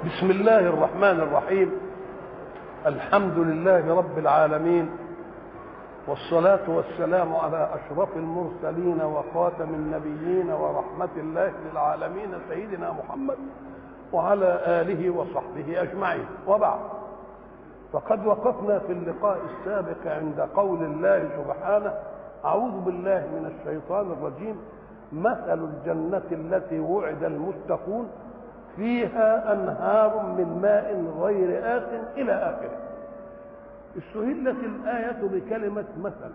بسم الله الرحمن الرحيم الحمد لله رب العالمين والصلاة والسلام على أشرف المرسلين وخاتم النبيين ورحمة الله للعالمين سيدنا محمد وعلى آله وصحبه أجمعين وبعد فقد وقفنا في اللقاء السابق عند قول الله سبحانه أعوذ بالله من الشيطان الرجيم مثل الجنة التي وعد المتقون فيها أنهار من ماء غير آس إلى آخره استهلت الآية بكلمة مثل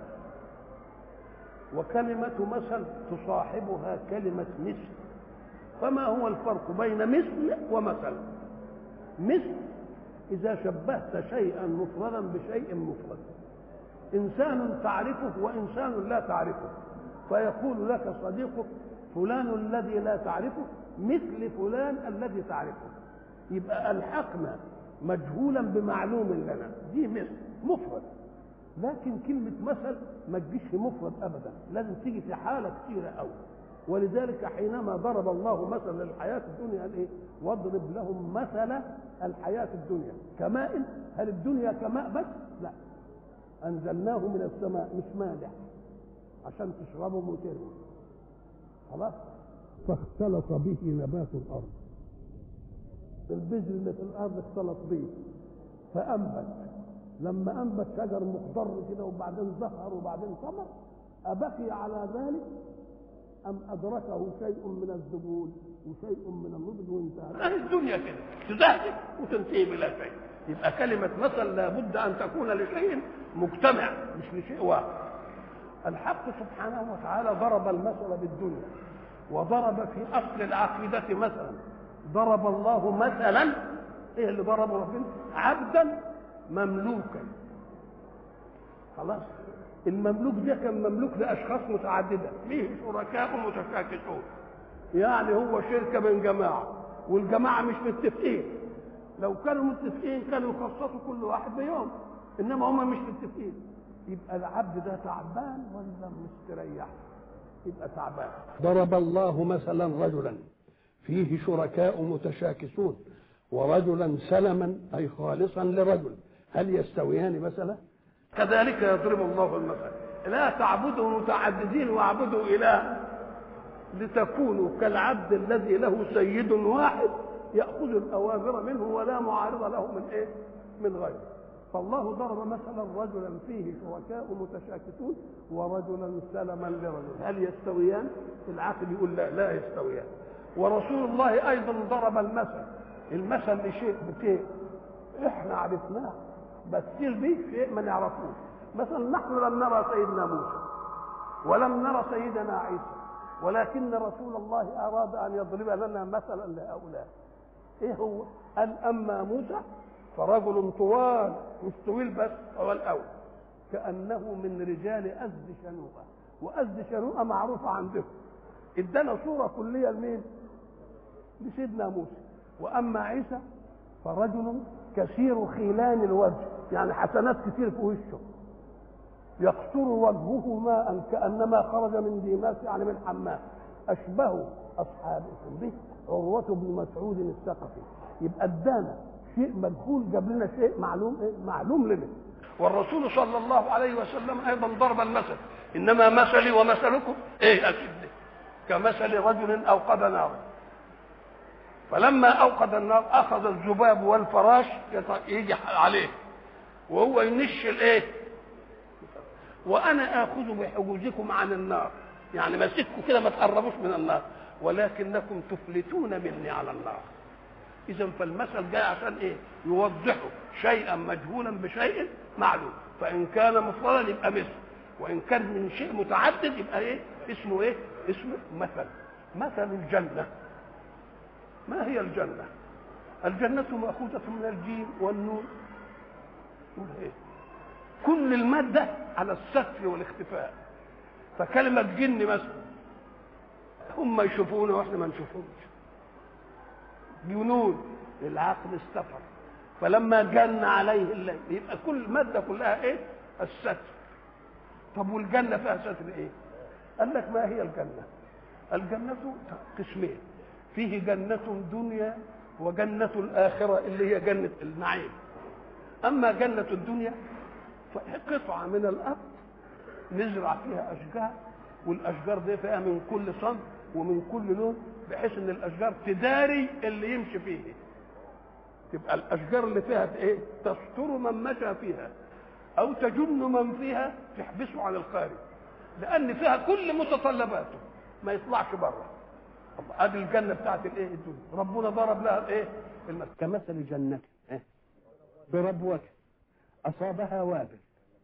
وكلمة مثل تصاحبها كلمة مثل فما هو الفرق بين مثل ومثل مثل إذا شبهت شيئا مفردا بشيء مفرد إنسان تعرفه وإنسان لا تعرفه فيقول لك صديقك فلان الذي لا تعرفه مثل فلان الذي تعرفه يبقى ألحقنا مجهولا بمعلوم لنا دي مثل مفرد لكن كلمة مثل ما تجيش مفرد أبدا لازم تيجي في حالة كثيرة أوي ولذلك حينما ضرب الله مثلا للحياة الدنيا قال إيه؟ واضرب لهم مثل الحياة الدنيا كماء هل الدنيا كماء بس؟ لا أنزلناه من السماء مش مالح عشان تشربوا وترموا خلاص فاختلط به نبات الارض البذر اللي في الارض اختلط به فانبت لما انبت شجر مخضر كده وبعدين زهر وبعدين ثمر ابقي على ذلك ام ادركه شيء من الذبول وشيء من النضج وانتهى الدنيا كده تزهد وتنتهي بلا شيء يبقى كلمة مثل لابد أن تكون لشيء مجتمع مش لشيء واحد الحق سبحانه وتعالى ضرب المثل بالدنيا وضرب في اصل العقيده مثلا ضرب الله مثلا ايه اللي ضربه ربنا عبدا مملوكا خلاص المملوك ده كان مملوك لاشخاص متعدده فيه شركاء متشاكسون يعني هو شركه من جماعه والجماعه مش متفقين لو كانوا متفقين كانوا يخصصوا كل واحد بيوم انما هم مش متفقين يبقى العبد ده تعبان ولا مستريح يبقى تعبان ضرب الله مثلا رجلا فيه شركاء متشاكسون ورجلا سلما اي خالصا لرجل هل يستويان مثلا كذلك يضرب الله المثل لا تعبدوا متعددين واعبدوا اله لتكونوا كالعبد الذي له سيد واحد ياخذ الاوامر منه ولا معارض له من ايه من غيره فالله ضرب مثلا رجلا فيه شركاء متشاكسون ورجلا سلما لرجل هل يستويان العقل يقول لا لا يستويان ورسول الله ايضا ضرب المثل المثل لشيء بشيء احنا عرفناه بس به شيء ما نعرفوش مثلا نحن لم نرى سيدنا موسى ولم نرى سيدنا عيسى ولكن رسول الله اراد ان يضرب لنا مثلا لهؤلاء ايه هو قال اما موسى فرجل طوال مش طويل بس هو الاول كانه من رجال ازد شنوءه وازد شنوءه معروفه عندهم ادانا صوره كليه لمين؟ لسيدنا موسى واما عيسى فرجل كثير خيلان الوجه يعني حسنات كثير في وشه يقطر وجهه ماء كانما خرج من ديماس يعني من حمام اشبه اصحابكم به عروه بن مسعود الثقفي يبقى ادانا شيء مجهول جاب لنا شيء معلوم إيه؟ معلوم لنا والرسول صلى الله عليه وسلم ايضا ضرب المثل انما مثلي ومثلكم ايه اكيد كمثل رجل اوقد نارا فلما اوقد النار اخذ الذباب والفراش يجي عليه وهو ينش الايه وانا اخذ بحجوزكم عن النار يعني ماسككم كده ما تقربوش من النار ولكنكم تفلتون مني على النار اذا فالمثل جاي عشان ايه يوضحوا شيئا مجهولا بشيء معلوم فان كان مفردا يبقى مثل وان كان من شيء متعدد يبقى ايه اسمه ايه اسمه مثل مثل الجنه ما هي الجنه الجنه ماخوذه من الجيم والنون إيه؟ كل الماده على الستر والاختفاء فكلمه جن مثلا هم يشوفونا واحنا ما نشوفهمش جنون العقل استفر فلما جن عليه الليل يبقى كل ماده كلها ايه الستر طب والجنه فيها ستر ايه قال لك ما هي الجنه الجنه قسمين فيه جنه دنيا وجنة الآخرة اللي هي جنة النعيم أما جنة الدنيا فقطعة من الأرض نزرع فيها أشجار والأشجار دي فيها من كل صنف ومن كل لون بحيث إن الأشجار تداري اللي يمشي فيه تبقى الأشجار اللي فيها إيه؟ تستر من مشى فيها أو تجن من فيها تحبسه عن الخارج لأن فيها كل متطلباته ما يطلعش بره ادي الجنه بتاعت الايه الدنيا ربنا ضرب لها الايه المثل كمثل جنة إيه؟ بربوة اصابها وابل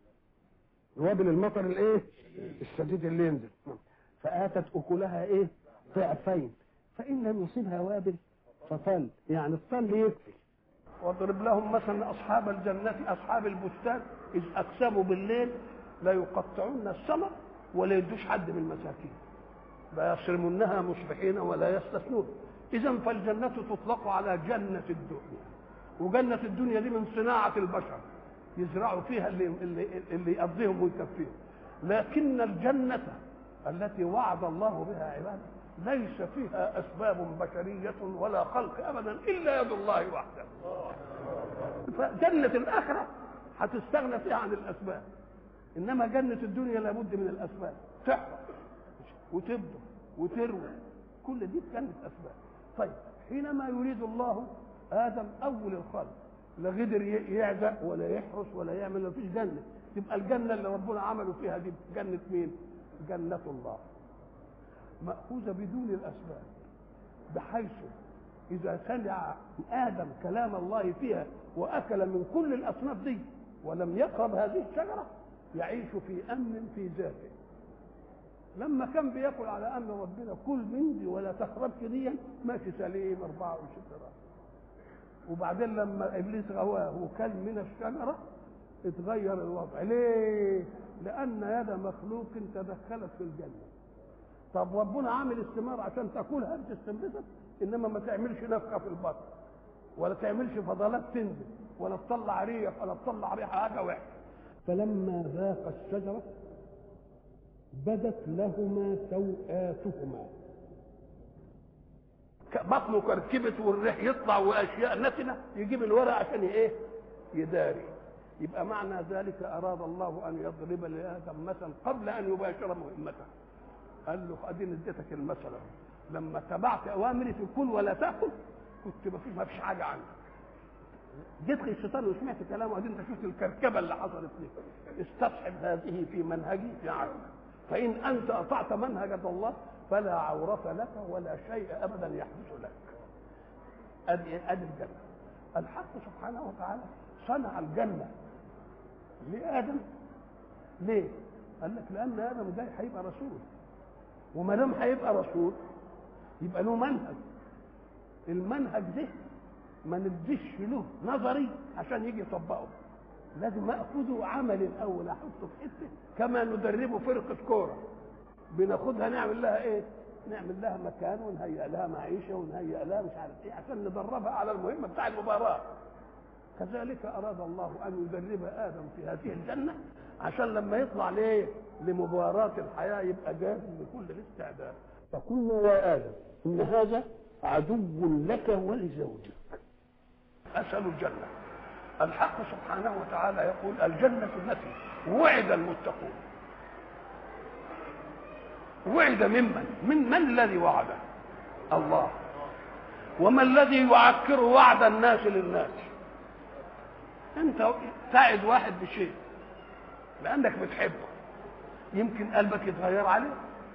وابل المطر الايه الشديد اللي ينزل فاتت اكلها ايه ضعفين فان لم يصيبها وابل فطل يعني الطل يكفي واضرب لهم مثلا اصحاب الجنه اصحاب البستان اذ اقسموا بالليل لا يقطعون الثمر ولا يدوش حد من المساكين لا يصرمنها مصبحين ولا يستثنون اذا فالجنه تطلق على جنه الدنيا وجنه الدنيا دي من صناعه البشر يزرعوا فيها اللي اللي, اللي يقضيهم ويكفيهم لكن الجنه التي وعد الله بها عباده ليس فيها اسباب بشريه ولا خلق ابدا الا يد الله وحده فجنه الاخره هتستغنى فيها عن الاسباب انما جنه الدنيا لابد من الاسباب تحفظ وتبدو وتروي كل دي كانت اسباب طيب حينما يريد الله ادم اول الخلق لا قدر يعزق ولا يحرس ولا يعمل ما فيش جنه تبقى الجنه اللي ربنا عمله فيها دي جنه مين؟ جنه الله ماخوذه بدون الاسباب بحيث اذا سمع ادم كلام الله فيها واكل من كل الاصناف دي ولم يقرب هذه الشجره يعيش في امن في ذاته لما كان بياكل على امر ربنا كل من دي ولا تقربش دي ماشي سليم 24 ساعه وبعدين لما ابليس غواه وكل من الشجره اتغير الوضع ليه؟ لان يد مخلوق تدخلت في الجنه طب ربنا عامل الثمار عشان تاكلها انت تستنبطها انما ما تعملش نفخه في البطن ولا تعملش فضلات تنزل ولا تطلع ريح ولا تطلع ريحه حاجه وحشه فلما ذاق الشجره بدت لهما سوآتهما بطنه كركبت والريح يطلع واشياء نتنه يجيب الورق عشان ايه؟ يداري يبقى معنى ذلك اراد الله ان يضرب لادم مثلا قبل ان يباشر مهمته قال له اديني اديتك المثل لما تبعت اوامري في كل ولا تاكل كنت ما فيش ما فيش حاجه عندك جيت الشيطان وسمعت كلامه ادي انت شفت الكركبه اللي حصلت لك استصحب هذه في منهجي في عقلك فإن أنت أطعت منهج الله فلا عورة لك ولا شيء أبدا يحدث لك أدي أدي الجنة الحق سبحانه وتعالى صنع الجنة لآدم ليه؟ قال لك لأن آدم جاي هيبقى رسول وما دام هيبقى رسول يبقى له منهج المنهج ده ما نديش له نظري عشان يجي يطبقه لازم اخذه عمل الاول احطه في حته كما ندربه فرقه كوره بناخدها نعمل لها ايه؟ نعمل لها مكان ونهيئ لها معيشه ونهيئ لها مش عارف ايه عشان ندربها على المهمه بتاع المباراه كذلك اراد الله ان يدرب ادم في هذه الجنه عشان لما يطلع ليه؟ لمباراه الحياه يبقى جاهز لكل الاستعداد فقلنا يا ادم ان هذا عدو لك ولزوجك اسال الجنه الحق سبحانه وتعالى يقول الجنة التي وعد المتقون وعد ممن من من الذي وعده الله وما الذي يعكر وعد الناس للناس انت تعد واحد بشيء لانك بتحبه يمكن قلبك يتغير عليه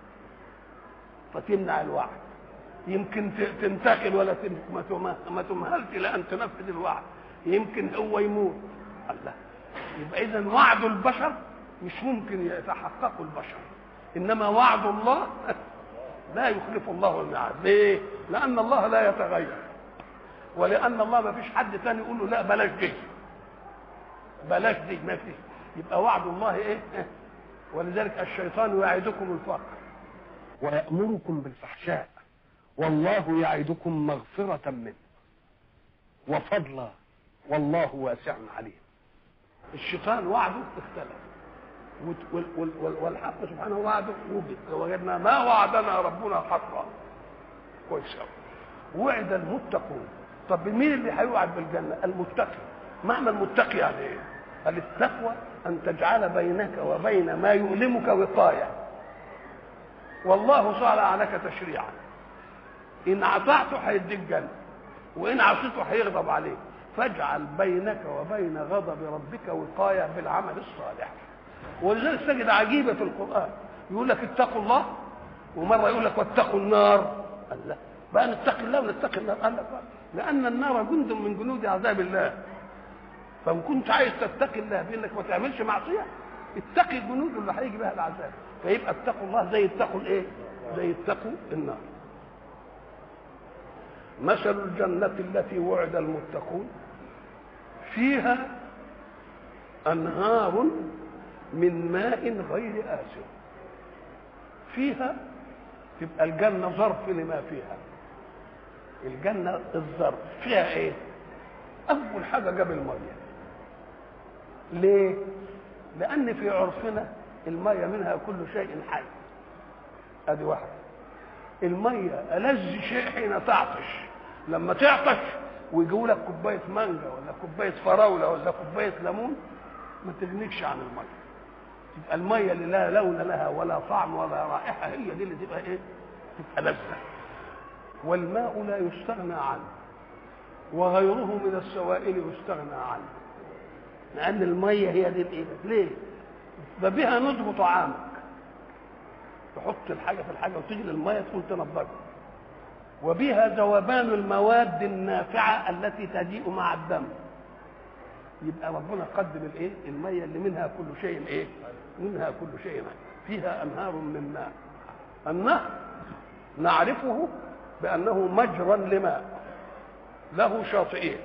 فتمنع الوعد يمكن تنتقل ولا ما تمهلش لان تنفذ الوعد يمكن هو يموت الله يبقى اذا وعد البشر مش ممكن يتحقق البشر انما وعد الله لا يخلف الله الميعاد ليه لان الله لا يتغير ولان الله ما فيش حد ثاني يقول له لا بلاش دي بلاش دي ما فيش يبقى وعد الله ايه ولذلك الشيطان يعدكم الفقر ويأمركم بالفحشاء والله يعدكم مغفرة منه وفضلا والله واسع عليم الشيطان وعده اختلف والحق سبحانه وعده وجد وجدنا ما وعدنا ربنا حقا كويس قوي وعد المتقون طب مين اللي هيوعد بالجنه المتقي معنى المتقي يعني ايه قال التقوى ان تجعل بينك وبين ما يؤلمك وقايه والله صالح لك تشريعا ان اطعته هيديك جنه وان عصيته هيغضب عليك فاجعل بينك وبين غضب ربك وقايه بالعمل الصالح ولذلك تجد عجيبه في القران يقول لك اتقوا الله ومره يقول لك واتقوا النار قال لا بقى نتقي الله ونتقي النار قال لك لان النار جند من جنود عذاب الله فان كنت عايز تتقي الله بانك ما تعملش معصيه اتقي الجنود اللي هيجي بها العذاب فيبقى اتقوا الله زي اتقوا الايه؟ زي اتقوا النار مثل الجنة التي وعد المتقون فيها أنهار من ماء غير آسن فيها تبقى الجنة ظرف لما فيها الجنة الظرف فيها ايه أول حاجة جاب المية ليه لأن في عرفنا المية منها كل شيء حي ادي واحدة المية ألذ شيء حين تعطش لما تعطش ويجوا لك كوباية مانجا ولا كوباية فراولة ولا كوباية ليمون ما تغنيكش عن المية تبقى المية اللي لا لون لها ولا طعم ولا رائحة هي دي اللي تبقى ايه؟ تبقى لذة والماء لا يستغنى عنه وغيره من السوائل يستغنى عنه لأن المية هي دي الايه؟ ليه؟ ده بها نضج طعامك تحط الحاجة في الحاجة وتجري المية تقوم تنضجها وبها ذوبان المواد النافعة التي تجيء مع الدم يبقى ربنا قدم الايه المية اللي منها كل شيء ايه منها كل شيء فيها انهار من ماء النهر نعرفه بانه مجرى لماء له شاطئين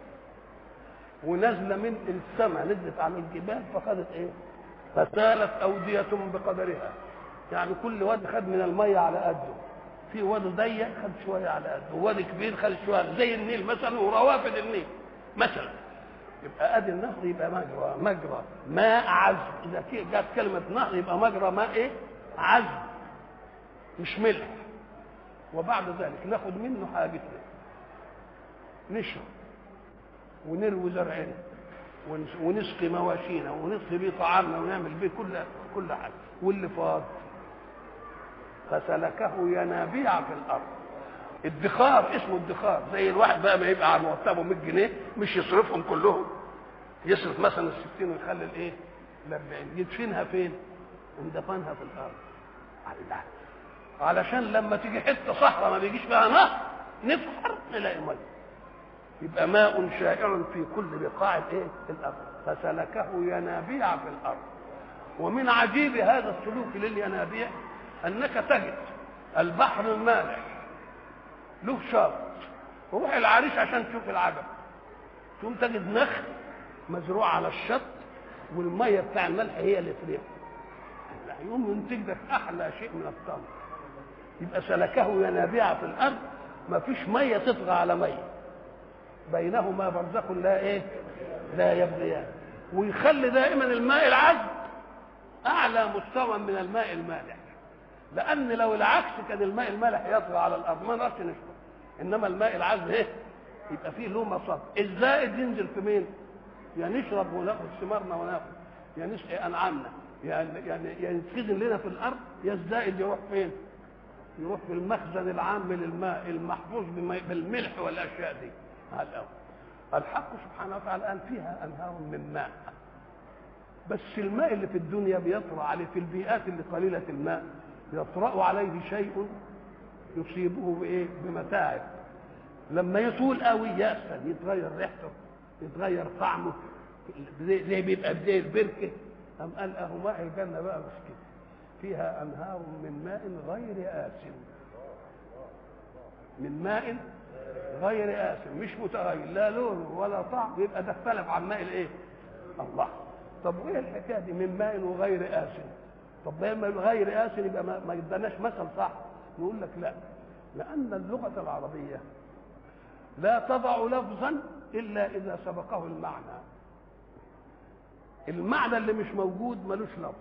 ونزل من السماء نزلت على الجبال فخدت ايه فسالت اوديه بقدرها يعني كل واد خد من الميه على قده في واد ضيق خد شويه على قده وواد كبير خد شويه زي النيل مثلا وروافد النيل مثلا يبقى ادي النهر يبقى مجرى مجرى ماء عذب اذا جت كلمه نهر يبقى مجرى ماء ايه عذب مش ملح وبعد ذلك ناخد منه حاجتنا نشرب ونروي زرعنا ونسقي مواشينا ونسقي بيه طعامنا ونعمل بيه كل كل حاجه واللي فاض فسلكه ينابيع في الارض ادخار اسمه ادخار زي الواحد بقى ما يبقى على مرتبه 100 جنيه مش يصرفهم كلهم يصرف مثلا ال 60 ويخلي الايه؟ ال 40 يدفنها فين؟ اندفنها في الارض الله علشان لما تيجي حته صحراء ما بيجيش فيها نهر نفحر نلاقي ميه يبقى ماء شائع في كل بقاع الايه؟ الارض فسلكه ينابيع في الارض ومن عجيب هذا السلوك للينابيع انك تجد البحر المالح له شاط روح العريش عشان تشوف العجب تقوم تجد نخل مزروع على الشط والميه بتاع الملح هي اللي تريح يقوم ينتج لك احلى شيء من التمر يبقى سلكه ينابيع في الارض ما فيش ميه تطغى على ميه بينهما برزخ لا ايه لا يبغيان ويخلي دائما الماء العذب اعلى مستوى من الماء المالح لان لو العكس كان الماء المالح يطغى على الارض ما نقدرش نشرب انما الماء العذب ايه يبقى فيه له مصب الزائد ينزل في مين يا يعني نشرب وناخد ثمارنا وناخد يا يعني نسقي انعامنا يعني يعني يتخزن لنا في الارض يا الزائد يروح فين يروح في المخزن العام للماء المحفوظ بالملح والاشياء دي على الاول الحق سبحانه وتعالى قال فيها انهار من ماء بس الماء اللي في الدنيا بيطرا عليه في البيئات اللي قليله الماء يطرا عليه شيء يصيبه بايه بمتاعب لما يطول قوي يأسل يتغير ريحته يتغير طعمه زي, زي بيبقى زي البركه أم قال أهو ماء الجنة بقى مش كده فيها أنهار من ماء غير آسن من ماء غير آسن مش متغير لا لون ولا طعم يبقى ده اختلف عن ماء الايه؟ الله طب وايه الحكايه دي من ماء وغير آسن طب لما غير آسن يبقى ما, ما يدناش مثل صح نقول لك لا لأن اللغة العربية لا تضع لفظا إلا إذا سبقه المعنى المعنى اللي مش موجود ملوش لفظ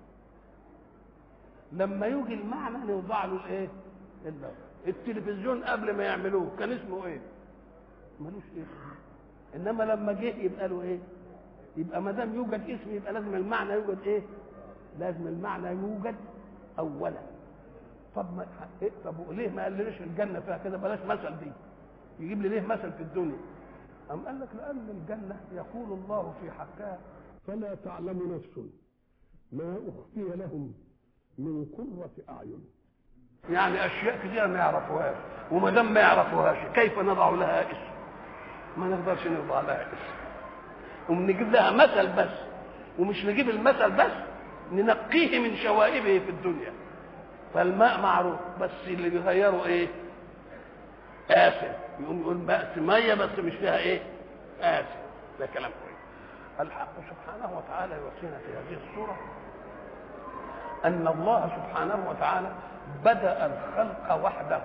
لما يجي المعنى نوضع له الايه اللفظ التلفزيون قبل ما يعملوه كان اسمه ايه ملوش اسم انما لما جه يبقى له ايه يبقى ما دام يوجد اسم يبقى لازم المعنى يوجد ايه لازم المعنى يوجد اولا طب ما إيه طب ليه ما قالناش الجنه فيها كده بلاش مثل دي يجيب لي ليه مثل في الدنيا أم قال لك لأن الجنة يقول الله في حقها فلا تعلم نفس ما أخفي لهم من قرة أعين يعني أشياء كثيرة ما يعرفوهاش وما دام ما يعرفوهاش كيف نضع لها اسم ما نقدرش نضع لها اسم ونجيب لها مثل بس ومش نجيب المثل بس ننقيه من شوائبه في الدنيا فالماء معروف بس اللي بيغيره ايه آسف يقوم يقول بأس مية بس مش فيها ايه آسف ده كلام كويس الحق سبحانه وتعالى يوصينا في هذه الصورة أن الله سبحانه وتعالى بدأ الخلق وحده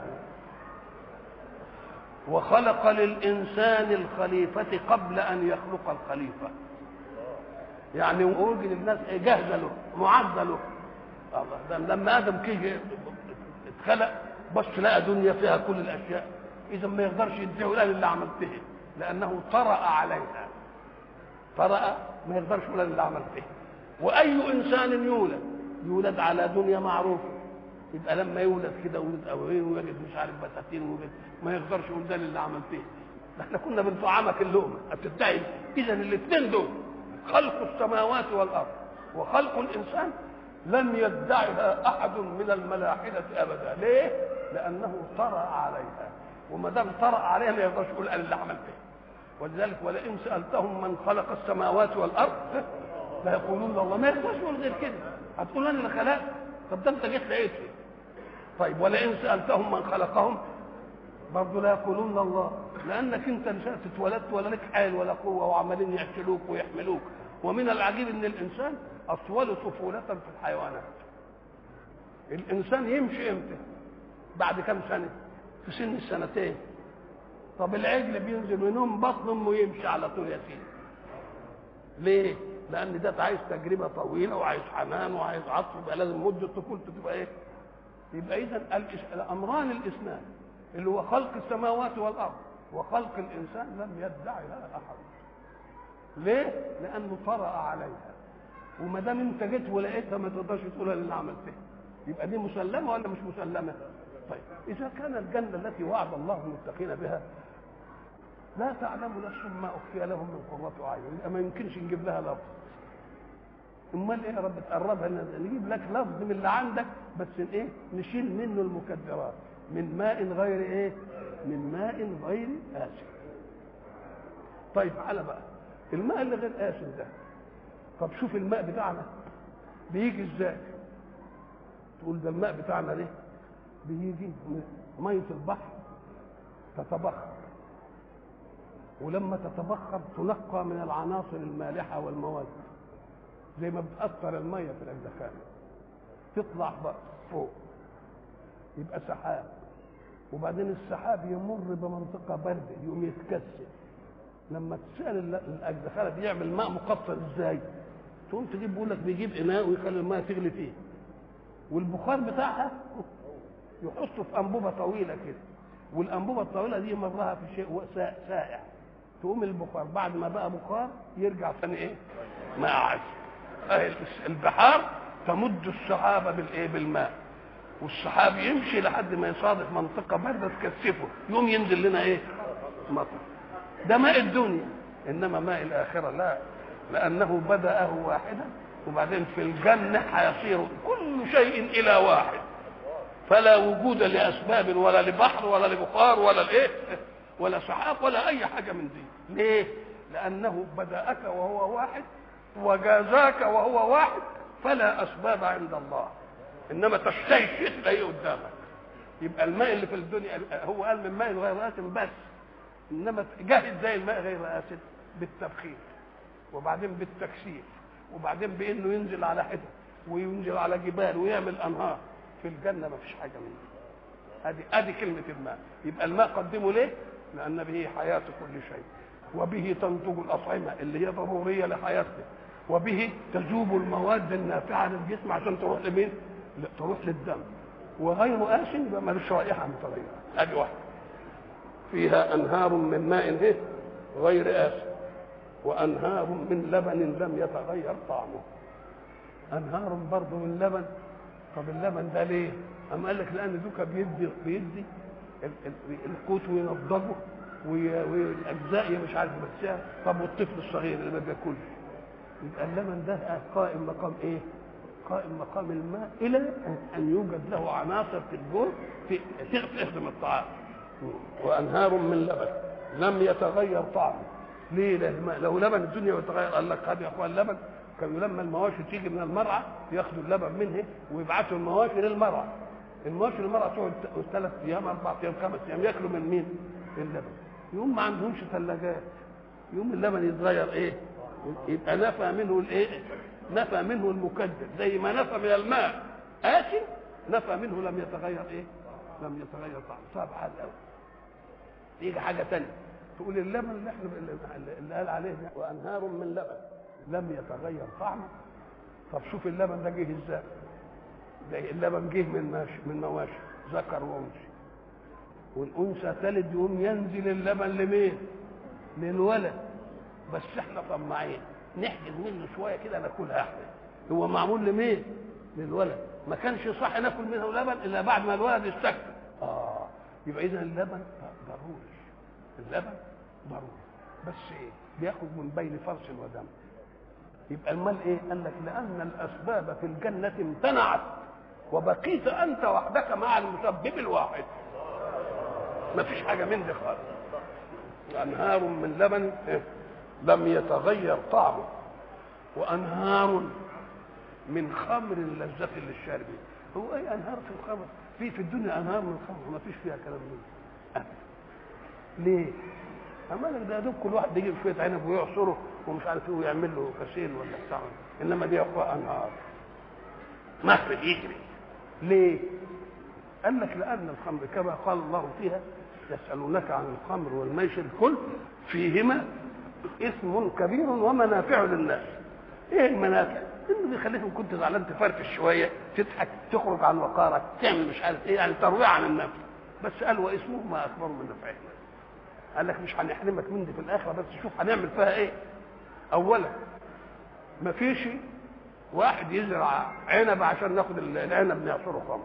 وخلق للإنسان الخليفة قبل أن يخلق الخليفة يعني وجد الناس جاهزة له معدة له الله ده لما آدم كي اتخلق بص لقى دنيا فيها كل الأشياء إذا ما يقدرش يدعي ولا اللي عملته لأنه طرأ عليها طرأ ما يقدرش ولا اللي عملته وأي إنسان يولد يولد على دنيا معروفة يبقى لما يولد كده ولد أبوين ويجد مش عارف بساتين ويجد ما يقدرش يقول ده اللي عملته احنا كنا بنطعمك اللقمة بتدعي إذا الاثنين دول خلق السماوات والأرض وخلق الإنسان لم يدعها أحد من الملاحدة أبدا ليه؟ لأنه طرأ عليها وما دام طرأ عليها ما يقدرش يقول انا اللي عملته ولذلك ولئن سالتهم من خلق السماوات والارض لا يقولون الله ما يقدرش يقول غير كده هتقول انا اللي خلقت طب ده انت جيت لقيت طيب ولئن سالتهم من خلقهم برضه لا يقولون الله لانك انت نشات اتولدت ولا لك حال ولا قوه وعمالين يحشلوك ويحملوك ومن العجيب ان الانسان اطول طفوله في الحيوانات الانسان يمشي امتى بعد كم سنه في سن السنتين طب العجل بينزل وينوم بطن امه يمشي على طول يا سيدي ليه؟ لان ده عايز تجربه طويله وعايز حنان وعايز عطف يبقى لازم مده طفولته تبقى ايه؟ يبقى اذا الامران الاثنان اللي هو خلق السماوات والارض وخلق الانسان لم يدعي لها احد. ليه؟ لانه طرأ عليها وما دام انت جيت ولقيتها ما تقدرش تقولها اللي عملتها يبقى دي مسلمه ولا مش مسلمه؟ طيب إذا كان الجنة التي وعد الله المتقين بها لا تعلم نفس ما أخفي لهم من قرة أعين يبقى ما يمكنش نجيب لها لفظ امال ايه يا رب تقربها نجيب لك لفظ من اللي عندك بس ايه نشيل منه المكدرات من ماء غير ايه من ماء غير آسف طيب على بقى الماء اللي غير آسف ده طب شوف الماء بتاعنا بيجي ازاي تقول ده الماء بتاعنا ليه بيجي ميه البحر تتبخر ولما تتبخر تنقى من العناصر المالحه والمواد زي ما بتاثر الميه في الاجزخان تطلع بقى فوق يبقى سحاب وبعدين السحاب يمر بمنطقه بارده يقوم يتكثف لما تسال الاجزخانه بيعمل ماء مقطر ازاي تقوم تجيب بيقول لك بيجيب اناء ويخلي الماء تغلي فيه والبخار بتاعها يحطه في انبوبه طويله كده والانبوبه الطويله دي مرها في شيء سائع تقوم البخار بعد ما بقى بخار يرجع ثاني ايه؟ ماء عذب البحار تمد السحابه بالايه؟ بالماء والسحاب يمشي لحد ما يصادف منطقه بارده تكثفه يوم ينزل لنا ايه؟ مطر ده ماء الدنيا انما ماء الاخره لا لانه بداه واحدا وبعدين في الجنه هيصير كل شيء الى واحد فلا وجود لاسباب ولا لبحر ولا لبخار ولا الايه ولا سحاب ولا اي حاجه من دي ليه لانه بداك وهو واحد وجازاك وهو واحد فلا اسباب عند الله انما تشتهي شيء تلاقيه قدامك يبقى الماء اللي في الدنيا هو قال من ماء غير آسن بس انما جاهز زي الماء غير آسن بالتبخير وبعدين بالتكثيف وبعدين بانه ينزل على حتت وينزل على جبال ويعمل انهار في الجنه ما فيش حاجه من دي ادي ادي كلمه الماء يبقى الماء قدمه ليه لان به حياه كل شيء وبه تنتج الاطعمه اللي هي ضروريه لحياتنا وبه تذوب المواد النافعه للجسم عشان تروح لمين تروح للدم وغير آسن يبقى ملوش رائحه متغيره ادي واحده فيها انهار من ماء إيه؟ غير آسف وانهار من لبن لم يتغير طعمه انهار برضه من لبن طب اللبن ده ليه؟ أم قال لك لأن دوكا بيدي بيدي ال- ال- القوت وينضجه وي- والاجزاء مش عارف يمسها طب والطفل الصغير اللي ما بياكلش يبقى اللبن ده قائم مقام ايه؟ قائم مقام الماء الى أن- ان يوجد له عناصر في الجوع في تخدم الطعام وانهار من لبن لم يتغير طعمه ليه لما لو لبن الدنيا يتغير قال لك هذا يا اخوان اللبن كانوا لما المواشي تيجي من المرعى ياخدوا اللبن منها ويبعثوا المواشي للمرعى المواشي للمرعى تقعد ثلاث ايام اربع ايام خمس ايام ياكلوا من مين؟ اللبن يوم ما عندهمش ثلاجات يوم اللبن يتغير ايه؟ يبقى نفى منه الايه؟ نفى منه المكدر زي ما نفى من الماء آسن نفى منه لم يتغير ايه؟ لم يتغير طعمه صعب حال قوي يجي حاجه ثانيه تقول اللبن اللي احنا اللي قال عليه ده، وانهار من لبن لم يتغير طعمه طب شوف اللبن ده جه ازاي ده اللبن جه من ماشي من مواشي ذكر وانثى والانثى تلد يقوم ينزل اللبن لمين؟ للولد بس احنا طماعين نحجز منه شويه كده ناكلها احنا هو معمول لمين؟ للولد ما كانش صح ناكل منه لبن الا بعد ما الولد يستكفي اه يبقى اذا اللبن ضروري اللبن ضروري بس ايه؟ بياخد من بين فرس ودم يبقى المال ايه؟ قال لك لان الاسباب في الجنه امتنعت وبقيت انت وحدك مع المسبب الواحد ما فيش حاجه من دي خالص انهار من لبن إيه؟ لم يتغير طعمه وانهار من خمر لذة للشاربين هو ايه انهار في الخمر في في الدنيا انهار من الخمر ما فيش فيها كلام من ده أبدا. ليه اما لك ده دوب كل واحد يجيب شويه عنب ويعصره ومش عارف ايه ويعمل له كاسين ولا بتاع انما دي اخوة انهار مهر يجري ليه قال لك لان الخمر كما قال الله فيها يسالونك عن الخمر والميسر كل فيهما اسم كبير ومنافع للناس ايه المنافع انه بيخليك إن كنت زعلان تفرفش شويه تضحك تخرج عن وقارك تعمل مش عارف ايه يعني ترويع عن النفس بس قال واسمهما اكبر من نفعهما قال لك مش هنحرمك من دي في الاخره بس شوف هنعمل فيها ايه اولا ما فيش واحد يزرع عنب عشان ناخد العنب نعصره خمر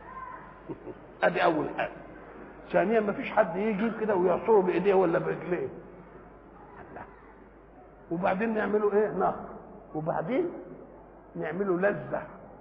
ادي اول حاجه ثانيا ما فيش حد يجي كده ويعصره بايديه ولا برجليه لا وبعدين نعمله ايه نهر وبعدين نعمله لذة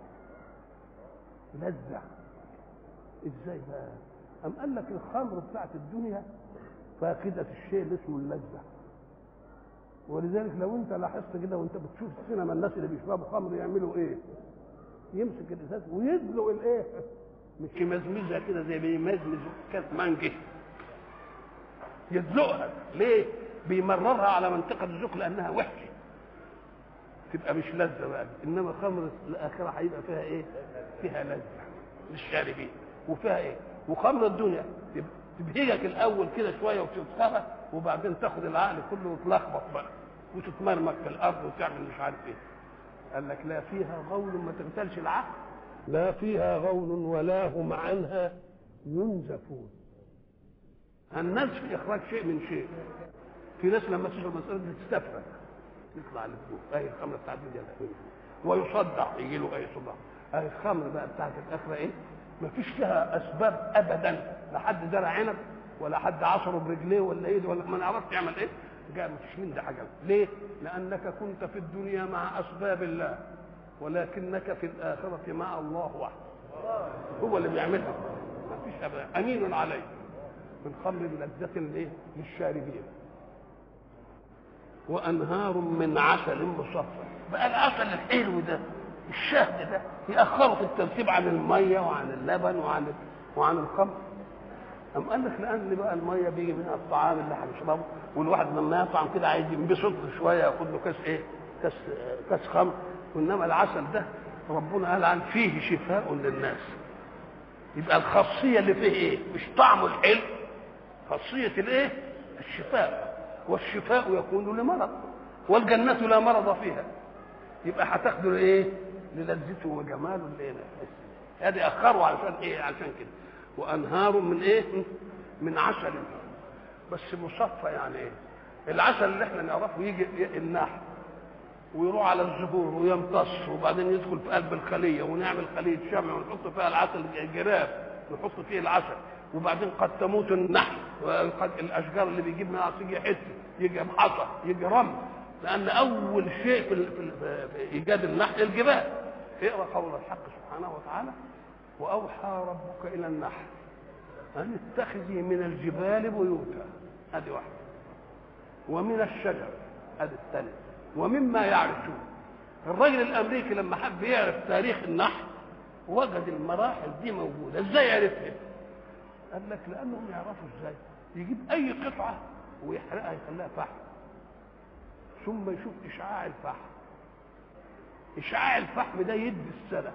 لذة ازاي بقى أم قال لك الخمر بتاعت الدنيا فاقدة الشيء اللي اسمه اللذة ولذلك لو انت لاحظت كده وانت بتشوف السينما الناس اللي بيشربوا خمر يعملوا ايه؟ يمسك الازاز ويدلق الايه؟ مش يمزمزها كده زي بيمزمز كاس مانجي يدلقها ليه؟ بيمررها على منطقة الذوق لأنها وحشة تبقى مش لذة بقى إنما خمر الآخرة هيبقى فيها إيه؟ فيها لذة للشاربين وفيها إيه؟ وخمر الدنيا تبهجك الأول كده شوية وتتخرج وبعدين تاخد العقل كله وتلخبط بقى وتتمرمك في الأرض وتعمل مش عارف إيه قال لك لا فيها غول ما تغتالش العقل لا فيها غول ولا هم عنها ينزفون الناس في إخراج شيء من شيء في ناس لما تشرب مسألة تستفرغ يطلع لفوق اهي الخمره بتاعت دي ويصدع يجي له اي صداع اهي الخمره بقى بتاعت الاخره ايه ما فيش فيها اسباب ابدا لا حد زرع عنب ولا حد عصره برجليه ولا ايه ولا ما نعرفش يعمل ايه جاء ما فيش من ده حاجه ليه؟ لانك كنت في الدنيا مع اسباب الله ولكنك في الاخره مع الله وحده هو اللي بيعملها ما فيش ابدا امين عليه من خمر لذة الايه؟ للشاربين وانهار من عسل مصفى بقى العسل الحلو ده الشهد ده يأخره في الترتيب عن الميه وعن اللبن وعن وعن الخمر أم قال لك لأن بقى الميه بيجي منها الطعام اللي هنشربه والواحد لما يطعم كده عايز ينبسط شويه ياخد له كاس ايه؟ كاس كاس خمر وانما العسل ده ربنا قال عن فيه شفاء للناس يبقى الخاصيه اللي فيه ايه؟ مش طعمه الحلو خاصيه الايه؟ الشفاء والشفاء يكون لمرض والجنة لا مرض فيها يبقى هتاخده لايه؟ للذته وجماله اللي هذه اخروا علشان ايه؟ علشان كده وانهار من ايه؟ من عسل بس مصفى يعني ايه العسل اللي احنا نعرفه يجي النحل ويروح على الزهور ويمتص وبعدين يدخل في قلب الخليه ونعمل خليه شمع ونحط فيها العسل الجراف نحط فيه العسل وبعدين قد تموت النحل وقد الاشجار اللي بيجيب منها يجي حته يجي حصى يجي رمل لان اول شيء في, في, في ايجاد النحل الجبال اقرا قول الحق سبحانه وتعالى واوحى ربك الى النحل ان اتخذي من الجبال بيوتا هذه واحده ومن الشجر هذه الثانيه ومما يعرشون الراجل الامريكي لما حب يعرف تاريخ النحل وجد المراحل دي موجوده ازاي عرفها قال لك لانهم يعرفوا ازاي يجيب اي قطعه ويحرقها يخليها فحم ثم يشوف اشعاع الفحم اشعاع الفحم ده يدي السنه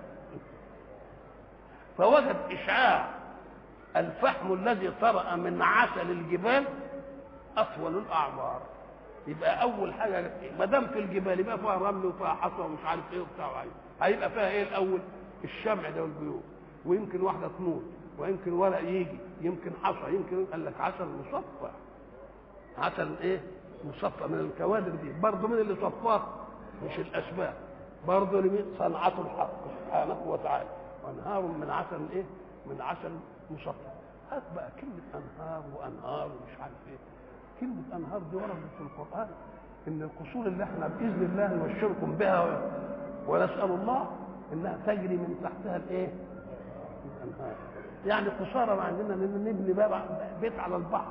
فوجد اشعاع الفحم الذي طرأ من عسل الجبال اطول الاعمار يبقى اول حاجه ما دام في الجبال يبقى فيها رمل وفيها حصى ومش عارف ايه وبتاع هيبقى فيها ايه الاول الشمع ده والبيوت ويمكن واحده تموت ويمكن ورق يجي يمكن حصى يمكن قال لك عسل مصفى عسل ايه مصفى من الكوادر دي برضه من اللي صفاه مش الاسباب برضه لمين صنعته الحق سبحانه وتعالى وانهار من عسل ايه من عسل مصفى هات بقى كلمه انهار وانهار ومش عارف ايه كلمه انهار دي وردت في القران ان القصور اللي احنا باذن الله نبشركم بها ونسال الله انها تجري من تحتها الايه الانهار يعني قصارى ما عندنا نبني بقى بيت على البحر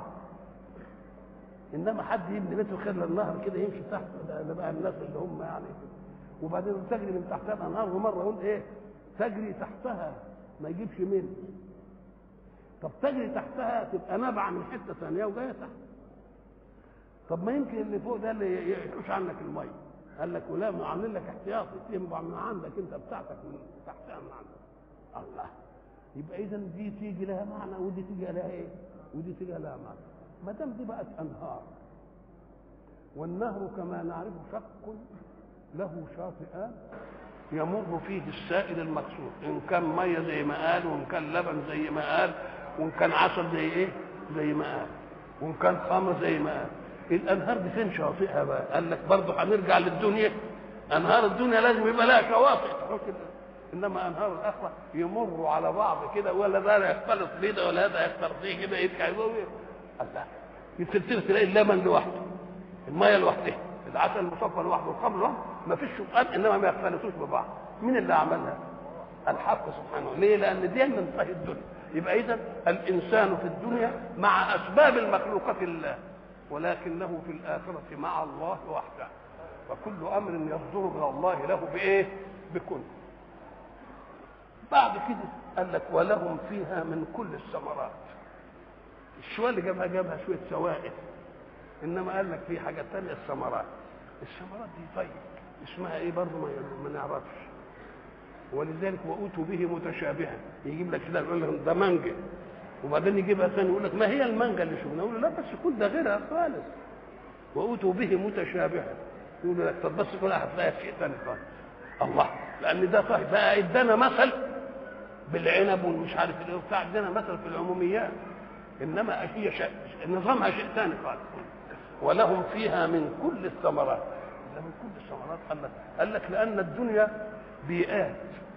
انما حد يبني بيته خير النهر كده يمشي تحت ده بقى الناس اللي هم يعني وبعدين تجري من تحتها الانهار ومره يقول ايه تجري تحتها ما يجيبش منه طب تجري تحتها تبقى نابعه من حته ثانيه وجايه تحت طب ما يمكن اللي فوق ده اللي يحوش عنك الميه قال لك ولا ما عاملين لك احتياطي تنبع من عندك انت بتاعتك من تحتها من عندك الله يبقى اذا دي تيجي لها معنى ودي تيجي لها ايه ودي تيجي لها معنى ما دام دي بقت انهار والنهر كما نعرف شق له شاطئان يمر فيه السائل المقصود ان كان ميه زي ما قال وان كان لبن زي ما قال وان كان عسل زي ايه زي ما قال وان كان خمر زي ما قال الانهار دي فين شواطئها بقى قال لك برضه هنرجع للدنيا انهار الدنيا لازم يبقى لها شواطئ انما انهار الاخره يمروا على بعض كده ولا ده يختلط بيه ده ولا هذا يختلط بيه كده يرجع الله يبتدي تلاقي اللبن لوحده الميه لوحدها العسل المصفى لوحده الخمر لوحده ما فيش شقان انما ما يختلطوش ببعض مين اللي عملها؟ الحق سبحانه ليه؟ لان دي منتهي الدنيا يبقى اذا الانسان في الدنيا مع اسباب المخلوقات الله ولكنه في الآخرة مع الله وحده وكل أمر يصدر من الله له بإيه؟ بكل بعد كده قال لك ولهم فيها من كل الثمرات الشوية اللي جابها جابها شوية سوائل إنما قال لك في حاجة تانية الثمرات الثمرات دي طيب اسمها ايه برضه ما نعرفش ولذلك وأوتوا به متشابها يجيب لك كده يقول لك ده مانجا وبعدين يجيبها ثاني يقول لك ما هي المانجا اللي شفناها يقول له لا بس كل ده غيرها خالص وأوتوا به متشابها يقول لك طب بس كلها هتلاقيها في شيء ثاني خالص الله لأن ده طيب بقى ادانا مثل بالعنب والمش عارف ايه وبتاع ادانا مثل في العموميات انما هي شيء نظامها شيء ثاني خالص ولهم فيها من كل الثمرات ده من كل الثمرات قال لك قال لك لان الدنيا بيئات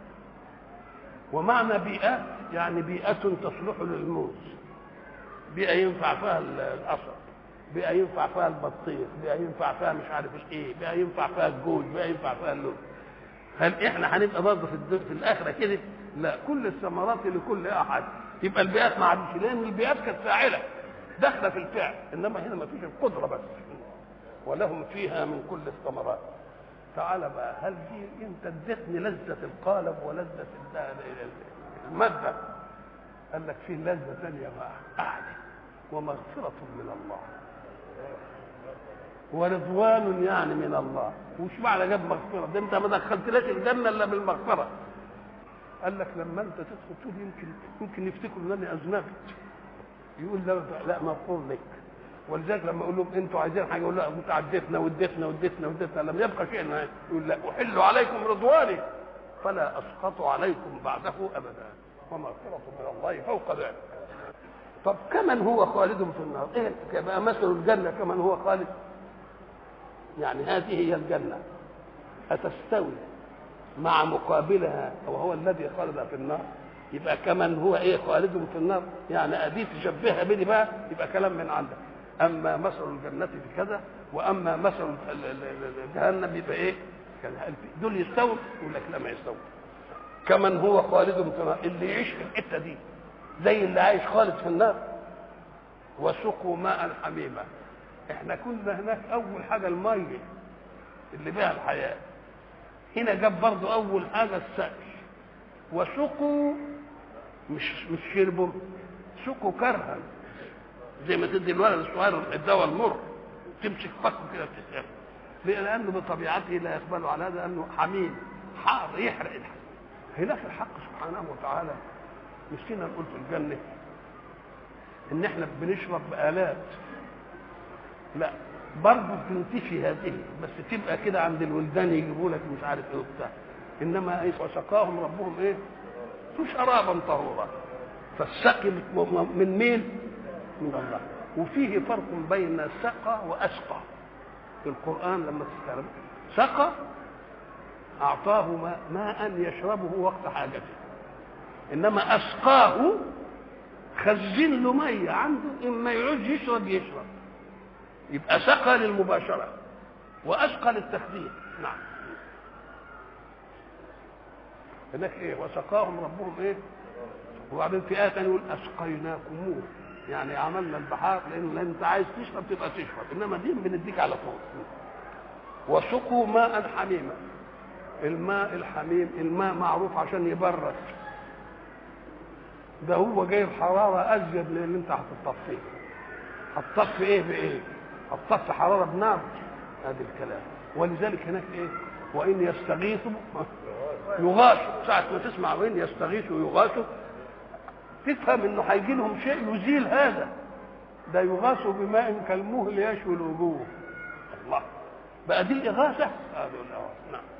ومعنى بيئات يعني بيئة تصلح للموز بيئة ينفع فيها القصب بيئة ينفع فيها البطيخ بيئة ينفع فيها مش عارف ايه بيئة ينفع فيها الجوز بيئة ينفع فيها اللوز هل احنا هنبقى برضه في الدنيا في الاخره كده؟ لا كل الثمرات لكل احد يبقى البيئات ما عادش لان البيئات كانت فاعله داخله في الفعل انما هنا ما فيش القدره بس ولهم فيها من كل الثمرات تعالى بقى هل دي انت اديتني لذه القالب ولذه الماده قال لك في لذه ثانيه بقى اعلى ومغفره من الله ورضوان يعني من الله وش معنى جاب مغفره ده انت ما دخلتلاش الجنه الا بالمغفره قال لك لما انت تدخل تقول يمكن يمكن يفتكروا انني اذنبت يقول لا لا مغفور لك ولذلك لما اقول لهم انتوا عايزين حاجه يقول لا انتوا عديتنا واديتنا واديتنا واديتنا لم يبقى شيء يقول لا احل عليكم رضواني فلا اسقط عليكم بعده ابدا ومغفره من الله فوق ذلك طب كمن هو خالد في النار ايه بقى مثل الجنه كمن هو خالد يعني هذه هي الجنه أتستوي مع مقابلها وهو الذي خالد في النار يبقى كمن هو ايه خالد في النار يعني ادي تشبهها بدي بقى يبقى كلام من عندك اما مثل الجنه في كذا واما مثل جهنم يبقى ايه دول يستووا يقول لك لا ما يستووا كمن هو خالد في النار اللي يعيش في الحته دي زي اللي عايش خالد في النار وسقوا ماء حميما احنا كنا هناك اول حاجه الميه اللي بها الحياه هنا جاب برضو اول حاجه السقي وسقوا مش مش شربوا سقوا كرها زي ما تدي الولد الصغير الدواء المر تمسك فكه كده بتسقيه لانه بطبيعته لا يقبل على هذا انه حميم حار يحرق هناك الحق سبحانه وتعالى مسكينا نقول في الجنه ان احنا بنشرب بآلات لا برضه بتنتفي هذه بس تبقى كده عند الولدان يجيبوا لك مش عارف ايه وبتاع انما ايه وسقاهم ربهم ايه شرابا طهورا فالسقي من مين من الله وفيه فرق بين سقى واسقى في القران لما تستعرض سقى اعطاه ماء يشربه وقت حاجته انما اسقاه خزن له ميه عنده اما يعوز يشرب يشرب يبقى سقى للمباشره واسقى للتخزين نعم هناك ايه وسقاهم ربهم ايه وبعدين في ايه ثانيه يقول اسقيناكموه يعني عملنا البحار لان انت عايز تشرب تبقى تشرب انما دي بنديك على طول وسقوا ماء حميما الماء الحميم الماء معروف عشان يبرد ده هو جايب حراره ازيد من اللي انت هتطفيه هتطفي ايه بايه هتطفي حراره بنار هذا الكلام ولذلك هناك ايه وان يستغيثوا يغاثوا ساعة ما تسمع وين يستغيثوا ويغاثوا تفهم انه هيجي لهم شيء يزيل هذا ده يغاثوا بماء كالمهل يشوي الوجوه الله بقى دي الإغاثة هذه الإغاثة نعم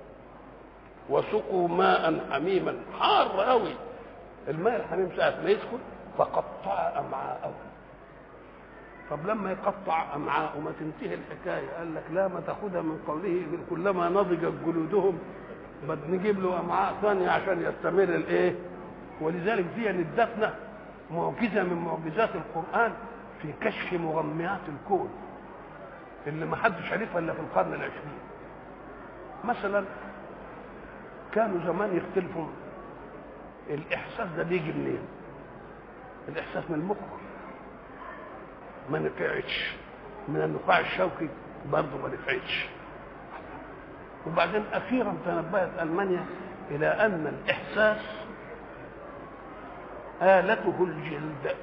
وسقوا ماء حميما حار قوي الماء الحميم ساعة ما يدخل فقطع أمعاءهم طب لما يقطع أمعاءه ما تنتهي الحكاية قال لك لا ما تاخدها من قوله كلما نضجت جلودهم بد نجيب له أمعاء ثانية عشان يستمر الإيه ولذلك دي ادتنا معجزة من معجزات القرآن في كشف مغميات الكون اللي ما حدش عرفها الا في القرن العشرين مثلا كانوا زمان يختلفوا الاحساس ده بيجي منين الاحساس من المخ ما نفعتش من النخاع الشوكي برضه ما نفعتش وبعدين اخيرا تنبهت المانيا الى ان الاحساس آلته الجلد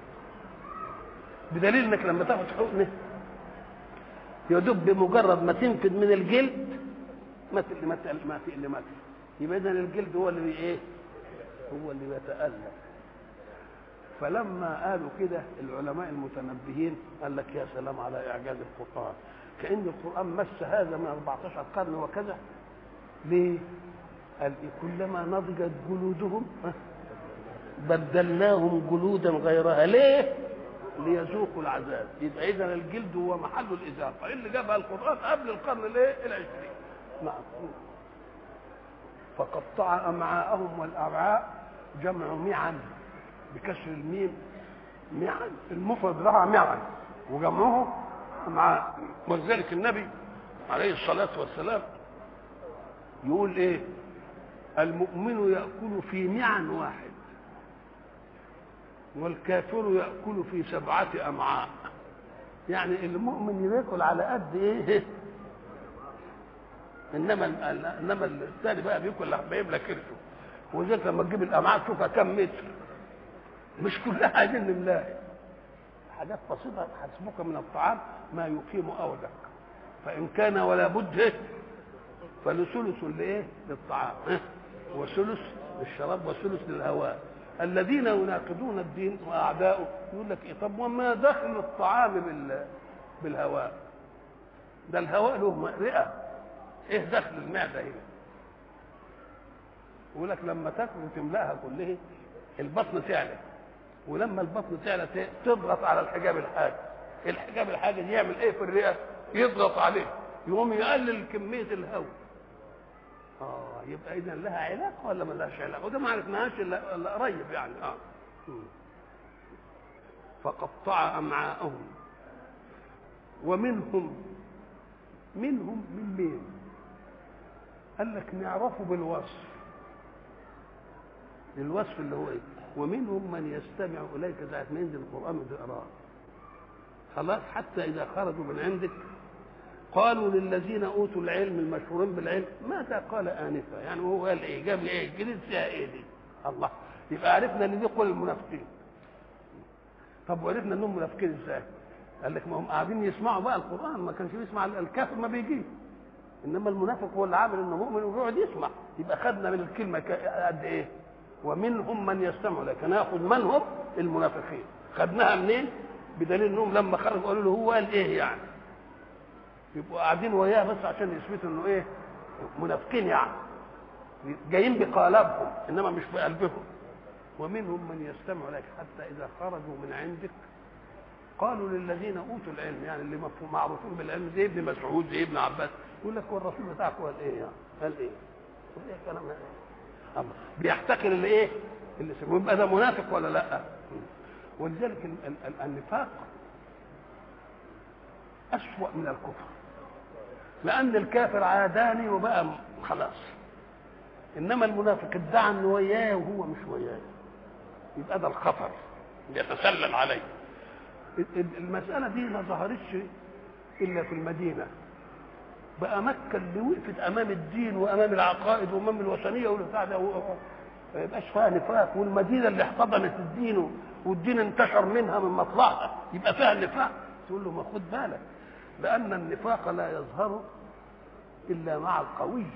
بدليل انك لما تاخد حقنه يدب بمجرد ما تنفد من الجلد ما تقل ما تقل ما تقل ما تقل يبقى اذا الجلد هو اللي ايه؟ هو اللي بيتألم فلما قالوا كده العلماء المتنبهين قال لك يا سلام على اعجاز القران كان القران مس هذا من 14 قرن وكذا ليه؟ قال إيه؟ كلما نضجت جلودهم بدلناهم جلودا غيرها ليه؟ ليذوقوا العذاب يبقى اذا الجلد هو محل الاذاقه اللي جابها القران قبل القرن الايه العشرين نعم فقطع امعاءهم والامعاء جمع معا بكسر الميم معا المفرد لها معا وجمعه امعاء ولذلك النبي عليه الصلاه والسلام يقول ايه المؤمن ياكل في معا واحد والكافر ياكل في سبعه امعاء يعني المؤمن ياكل على قد ايه انما انما الثاني بقى بياكل لما يملى كرشه وذلك لما تجيب الامعاء تشوفها كم متر مش كلها عايزين نملاها حاجات بسيطه حسبك من الطعام ما يقيم اودك فان كان ولا بد فلثلث لايه للطعام وثلث للشراب وثلث للهواء الذين يناقضون الدين واعداؤه يقول لك ايه طب وما دخل الطعام بال بالهواء ده الهواء له رئه ايه دخل المعده هنا يقول لك لما تاكل وتملاها كلها البطن تعلى ولما البطن تعلى ت- تضغط على الحجاب الحاجز الحجاب الحاجز يعمل ايه في الرئه يضغط عليه يقوم يقلل كميه الهواء اه يبقى اذا لها علاقه ولا ما لهاش علاقه وده ما عرفناهاش الا إلا قريب يعني اه مم. فقطع امعاءهم ومنهم منهم من مين قال لك نعرفه بالوصف الوصف اللي هو ايه ومنهم من يستمع اليك ساعه ما ينزل القران وتقراه خلاص حتى اذا خرجوا من عندك قالوا للذين اوتوا العلم المشهورين بالعلم ماذا قال انفا يعني هو قال ايه جاب لي ايه الجديد فيها ايه دي الله يبقى عرفنا ان دي قول المنافقين طب وعرفنا انهم منافقين ازاي قال لك ما هم قاعدين يسمعوا بقى القران ما كانش بيسمع الكافر ما بيجي انما المنافق هو اللي عامل انه مؤمن ويقعد يسمع يبقى خدنا من الكلمه ك- قد ايه ومنهم من يستمع لك ناخذ من هم المنافقين خدناها منين بدليل انهم لما خرجوا قالوا له هو قال ايه يعني يبقوا قاعدين وياه بس عشان يثبتوا انه ايه منافقين يعني جايين بقالبهم انما مش بقلبهم ومنهم من يستمع لك حتى اذا خرجوا من عندك قالوا للذين اوتوا العلم يعني اللي مفهوم معروفين بالعلم زي ابن مسعود زي ابن عباس يقول لك والرسول بتاعكم قال ايه يعني قال ايه قال ايه الكلام ده الله بيحتقر اللي ايه اللي سموه يبقى ده منافق ولا لا ولذلك ال- ال- ال- النفاق أسوأ من الكفر لأن الكافر عاداني وبقى م- خلاص إنما المنافق ادعى إنه وياه وهو مش وياه يبقى ده الخطر بيتسلل عليه ال- ال- المسألة دي ما ظهرتش إلا في المدينة بقى مكة اللي وقفت أمام الدين وأمام العقائد وأمام الوثنية والبتاع ده و- ما يبقاش فيها نفاق والمدينة اللي احتضنت الدين والدين انتشر منها من مطلعها يبقى فيها نفاق تقول له ما خد بالك لأن النفاق لا يظهر إلا مع القوي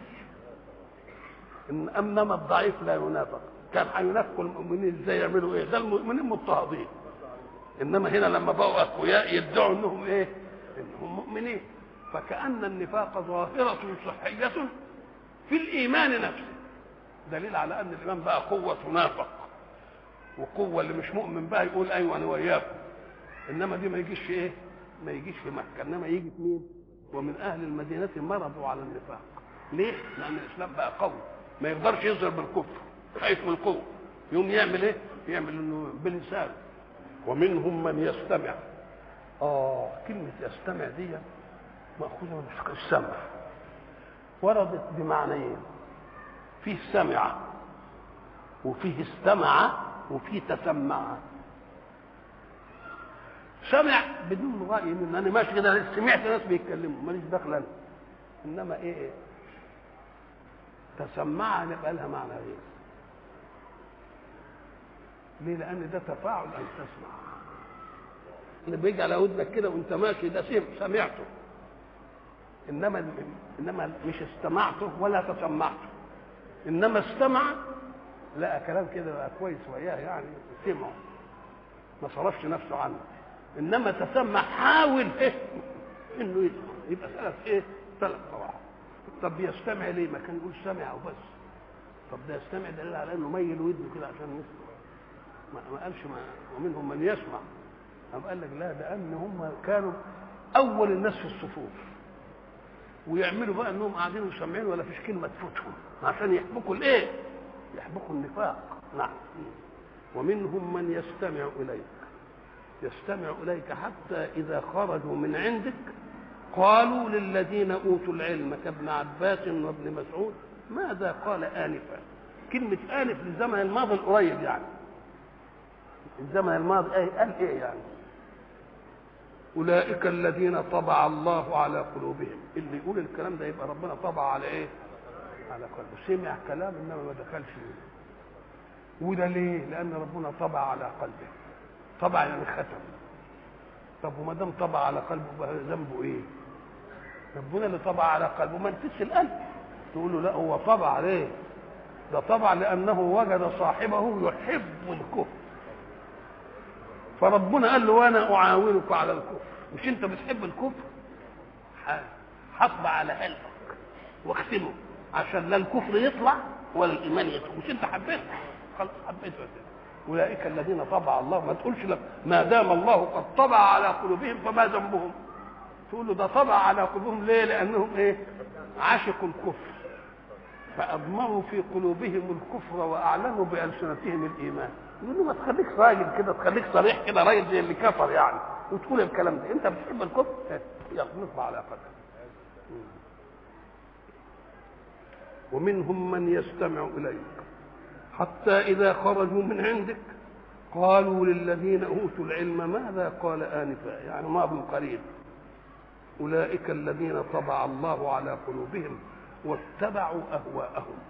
إن أنما الضعيف لا ينافق كان هينافقوا المؤمنين ازاي يعملوا ايه؟ ده المؤمنين مضطهدين انما هنا لما بقوا اقوياء يدعوا انهم ايه؟ انهم مؤمنين فكأن النفاق ظاهرة صحية في الإيمان نفسه دليل على أن الإيمان بقى قوة تنافق وقوة اللي مش مؤمن بقى يقول أيوة أنا وياكم إنما دي ما يجيش في إيه؟ ما يجيش في مكة إنما يجي في مين؟ ومن أهل المدينة مرضوا على النفاق ليه؟ لأن الإسلام بقى قوي ما يقدرش يظهر بالكفر خايف من القوة يوم يعمل إيه؟ يعمل إنه بلسانه ومنهم من يستمع آه كلمة يستمع دي مأخوذة من السمع وردت بمعنيين فيه سمع وفيه استمع وفيه تسمع سمع بدون رأي من انا ماشي كده سمعت ناس بيتكلموا ماليش دخل انا انما ايه تسمع يبقى لها معنى غير ليه لان ده تفاعل ان تسمع اللي بيجي على ودنك كده وانت ماشي ده سم سمعته انما انما مش استمعته ولا تسمعته انما استمع لقى كلام كده بقى كويس وياه يعني سمعه ما صرفش نفسه عنه انما تسمع حاول ايه انه يسمع يبقى ثلاث ايه ثلاث قواعد طب يستمع ليه ما كان يقول سمع وبس طب ده يستمع دليل على انه ميل ودنه كده عشان يسمع ما, ما قالش ما ومنهم من يسمع قام قال لك لا لان هم كانوا اول الناس في الصفوف ويعملوا بقى انهم قاعدين وسامعين ولا فيش كلمه تفوتهم عشان يحبكوا الايه؟ يحبكوا النفاق نعم ومنهم من يستمع اليك يستمع اليك حتى اذا خرجوا من عندك قالوا للذين اوتوا العلم كابن عباس وابن مسعود ماذا قال انفا كلمه انف للزمن الماضي القريب يعني الزمن الماضي ايه قال ايه يعني اولئك الذين طبع الله على قلوبهم اللي يقول الكلام ده يبقى ربنا طبع على ايه على قلبه سمع كلام انما ما دخلش فيه وده ليه لان ربنا طبع على قلبه طبع يعني ختم طب وما دام طبع على قلبه بقى ذنبه ايه ربنا اللي طبع على قلبه ما نسيتش القلب تقول له لا هو طبع عليه ده طبع لانه وجد صاحبه يحب الكفر فربنا قال له وانا اعاونك على الكفر مش انت بتحب الكفر حطبع على قلبك واختمه عشان لا الكفر يطلع ولا الايمان يدخل مش انت حبيته خلاص حبيته كده اولئك الذين طبع الله ما تقولش لك ما دام الله قد طبع على قلوبهم فما ذنبهم تقول له ده طبع على قلوبهم ليه لانهم ايه عشقوا الكفر فاضمروا في قلوبهم الكفر واعلنوا بالسنتهم الايمان يقول له ما تخليك راجل كده تخليك صريح كده راجل زي اللي كفر يعني وتقول الكلام ده انت بتحب الكفر يلا نطبع على قدر ومنهم من يستمع اليك حتى اذا خرجوا من عندك قالوا للذين اوتوا العلم ماذا قال انفا يعني ماض قريب اولئك الذين طبع الله على قلوبهم واتبعوا اهواءهم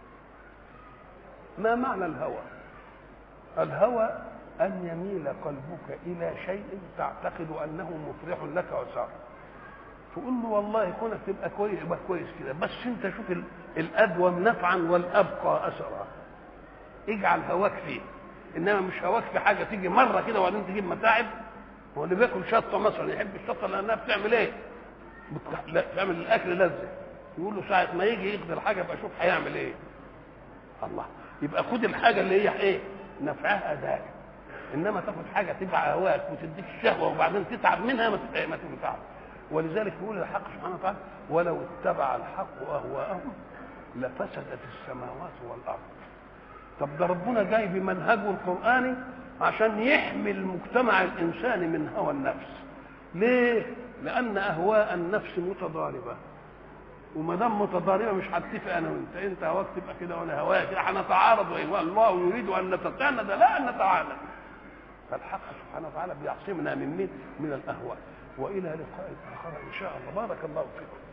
ما معنى الهوى الهوى ان يميل قلبك الى شيء تعتقد انه مفرح لك وسار تقول له والله كونك تبقى كويس يبقى كويس كده بس انت شوف الادوم نفعا والابقى اثرا اجعل هواك فيه انما مش هواك في حاجه تيجي مره كده وبعدين تجيب متاعب هو اللي بياكل شطه مثلا يحب الشطه لانها بتعمل ايه؟ بتعمل الاكل لذه يقول له ساعه ما يجي يقضي الحاجه بقى شوف هيعمل ايه الله يبقى خد الحاجه اللي هي ايه؟ نفعها ذلك انما تاخد حاجه تبع هواك وتديك الشهوه وبعدين تتعب منها ما ما تنفعش ولذلك يقول الحق سبحانه وتعالى ولو اتبع الحق اهواءهم لفسدت السماوات والارض طب ده ربنا جاي بمنهجه القراني عشان يحمي المجتمع الانساني من هوى النفس ليه لان اهواء النفس متضاربه وما دام متضاربه مش هتفق انا وانت انت هواك تبقى كده وانا هواك كده هنتعارض والله يريد ان نتساند لا ان نتعاند فالحق سبحانه وتعالى بيعصمنا من مين؟ من الاهواء والى لقاء اخر ان شاء الله بارك الله فيكم